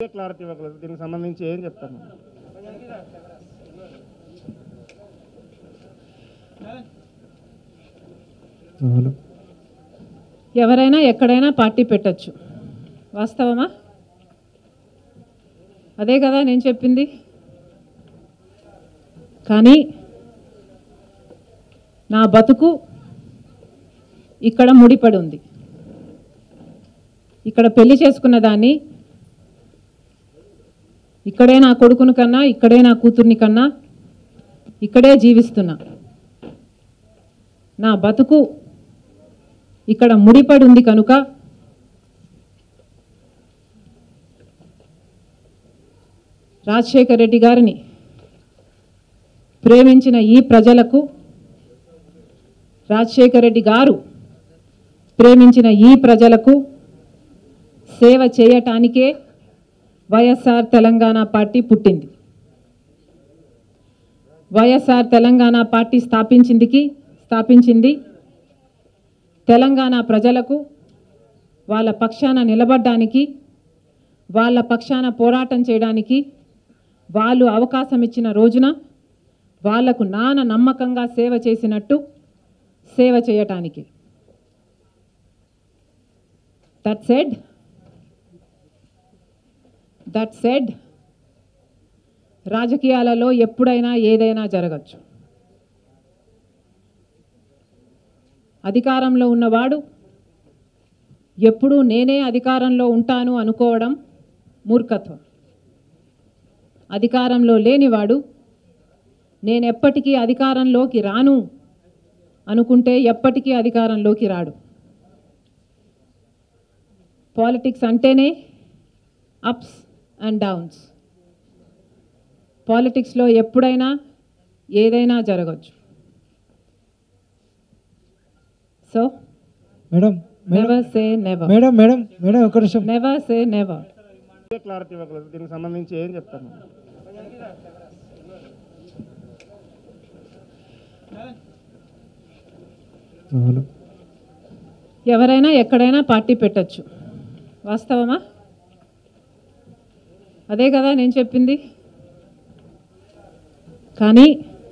clarity ఇవ్వగలరు దీనికి సంబంధించి ఏం చెప్తాను హలో ఎవరైనా ఎక్కడైనా పార్టీ పెట్టచ్చు వాస్తవమా అదే కదా నేను చెప్పింది కానీ నా బతుకు ఇక్కడ ముడిపడి ఉంది ఇక్కడ పెళ్లి చేసుకున్న దాన్ని ఇక్కడే నా కొడుకుని కన్నా ఇక్కడే నా కూతుర్ని కన్నా ఇక్కడే జీవిస్తున్నా నా బతుకు ఇక్కడ ముడిపడి ఉంది కనుక రాజశేఖర్ రెడ్డి గారిని ప్రేమించిన ఈ ప్రజలకు రాజశేఖర్ రెడ్డి గారు ప్రేమించిన ఈ ప్రజలకు సేవ చేయటానికే వైఎస్ఆర్ తెలంగాణ పార్టీ పుట్టింది వైఎస్ఆర్ తెలంగాణ పార్టీ స్థాపించిందికి స్థాపించింది తెలంగాణ ప్రజలకు వాళ్ళ పక్షాన నిలబడ్డానికి వాళ్ళ పక్షాన పోరాటం చేయడానికి వాళ్ళు అవకాశం ఇచ్చిన రోజున వాళ్లకు నాన్న నమ్మకంగా సేవ చేసినట్టు సేవ చేయటానికి దట్ సెడ్ దట్ సెడ్ రాజకీయాలలో ఎప్పుడైనా ఏదైనా జరగచ్చు అధికారంలో ఉన్నవాడు ఎప్పుడూ నేనే అధికారంలో ఉంటాను అనుకోవడం మూర్ఖత్వం అధికారంలో లేనివాడు నేను ఎప్పటికీ అధికారంలోకి రాను అనుకుంటే ఎప్పటికీ అధికారంలోకి రాడు పాలిటిక్స్ అంటేనే అప్స్ అండ్ డౌన్స్ పాలిటిక్స్లో ఎప్పుడైనా ఏదైనా జరగచ్చు so madam madam never say never madam madam madam ఒక నిమిషం నెవర్ సే నెవర్ క్లారిటీ ఇవ్వగలరు దీనికి సంబంధించి ఏం చెప్తాను హలో ఎవరైనా ఎక్కడైనా పార్టీ పెట్టచ్చు వాస్తవమా అదే కదా నేను చెప్పింది కానీ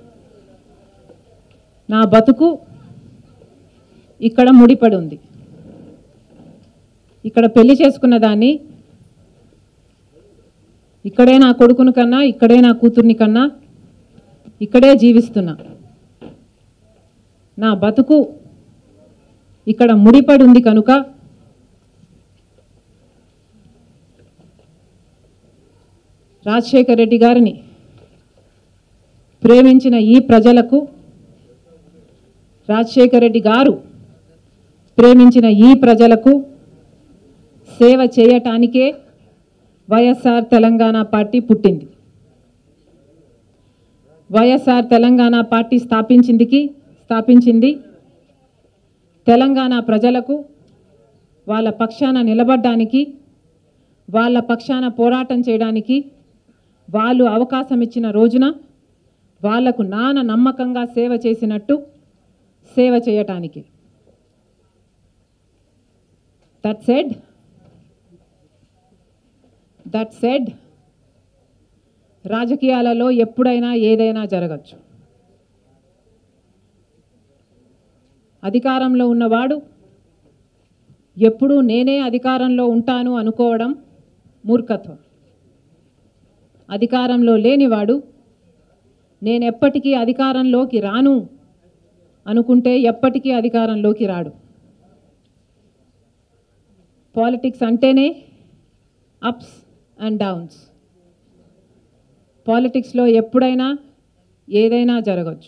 నా బతుకు ఇక్కడ ముడిపడి ఉంది ఇక్కడ పెళ్లి చేసుకున్న దాన్ని ఇక్కడే నా కొడుకుని కన్నా ఇక్కడే నా కూతుర్ని కన్నా ఇక్కడే జీవిస్తున్నా నా బతుకు ఇక్కడ ముడిపడి ఉంది కనుక రాజశేఖర్ రెడ్డి గారిని ప్రేమించిన ఈ ప్రజలకు రాజశేఖర్ రెడ్డి గారు ప్రేమించిన ఈ ప్రజలకు సేవ చేయటానికే వైఎస్ఆర్ తెలంగాణ పార్టీ పుట్టింది వైఎస్ఆర్ తెలంగాణ పార్టీ స్థాపించిందికి స్థాపించింది తెలంగాణ ప్రజలకు వాళ్ళ పక్షాన నిలబడ్డానికి వాళ్ళ పక్షాన పోరాటం చేయడానికి వాళ్ళు అవకాశం ఇచ్చిన రోజున వాళ్లకు నాన్న నమ్మకంగా సేవ చేసినట్టు సేవ చేయటానికి దట్ సెడ్ దట్ సెడ్ రాజకీయాలలో ఎప్పుడైనా ఏదైనా జరగచ్చు అధికారంలో ఉన్నవాడు ఎప్పుడూ నేనే అధికారంలో ఉంటాను అనుకోవడం మూర్ఖత్వం అధికారంలో లేనివాడు నేను ఎప్పటికీ అధికారంలోకి రాను అనుకుంటే ఎప్పటికీ అధికారంలోకి రాడు పాలిటిక్స్ అంటేనే అప్స్ అండ్ డౌన్స్ పాలిటిక్స్లో ఎప్పుడైనా ఏదైనా జరగచ్చు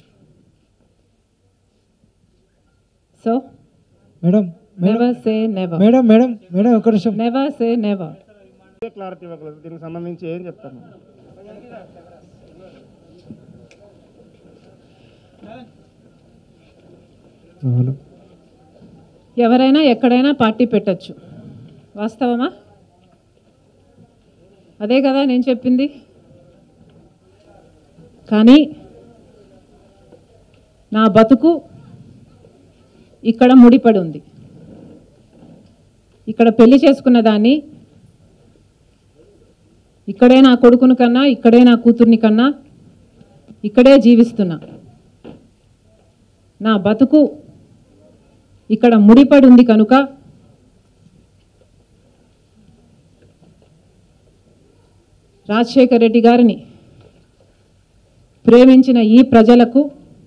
so madam madam never say never madam madam madam ఒక నిమిషం నెవర్ సే నెవర్ క్లారిటీ ఇవ్వగలరు దీనికి సంబంధించి ఏం చెప్తాను హలో ఎవరైనా ఎక్కడైనా పార్టీ పెట్టచ్చు వాస్తవమా అదే కదా నేను చెప్పింది కానీ నా బతుకు ఇక్కడ ముడిపడి ఉంది ఇక్కడ పెళ్లి చేసుకున్న దాన్ని ఇక్కడే నా కొడుకుని కన్నా ఇక్కడే నా కూతుర్ని కన్నా ఇక్కడే జీవిస్తున్నా నా బతుకు ఇక్కడ ముడిపడి ఉంది కనుక రాజశేఖర్ రెడ్డి గారిని ప్రేమించిన ఈ ప్రజలకు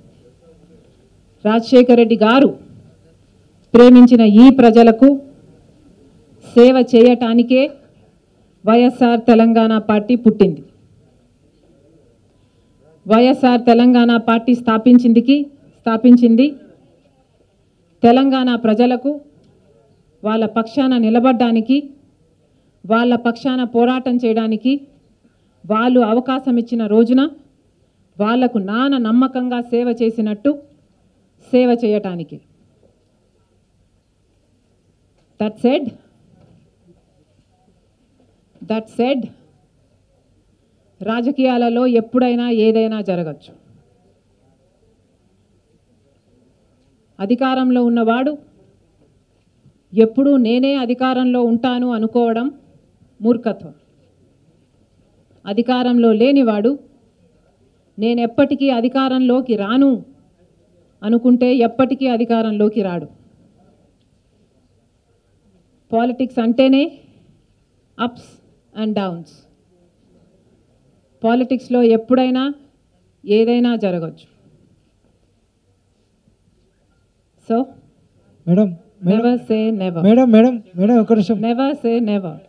రాజశేఖర్ రెడ్డి గారు ప్రేమించిన ఈ ప్రజలకు సేవ చేయటానికే వైఎస్ఆర్ తెలంగాణ పార్టీ పుట్టింది వైఎస్ఆర్ తెలంగాణ పార్టీ స్థాపించిందికి స్థాపించింది తెలంగాణ ప్రజలకు వాళ్ళ పక్షాన నిలబడ్డానికి వాళ్ళ పక్షాన పోరాటం చేయడానికి వాళ్ళు అవకాశం ఇచ్చిన రోజున వాళ్లకు నాన నమ్మకంగా సేవ చేసినట్టు సేవ చేయటానికి దట్ సెడ్ దట్ సెడ్ రాజకీయాలలో ఎప్పుడైనా ఏదైనా జరగచ్చు అధికారంలో ఉన్నవాడు ఎప్పుడూ నేనే అధికారంలో ఉంటాను అనుకోవడం మూర్ఖత్వం అధికారంలో లేనివాడు నేను ఎప్పటికీ అధికారంలోకి రాను అనుకుంటే ఎప్పటికీ అధికారంలోకి రాడు పాలిటిక్స్ అంటేనే అప్స్ అండ్ డౌన్స్ పాలిటిక్స్లో ఎప్పుడైనా ఏదైనా జరగచ్చు so madam madam never say never madam madam madam ఒక నిమిషం నెవర్ సే నెవర్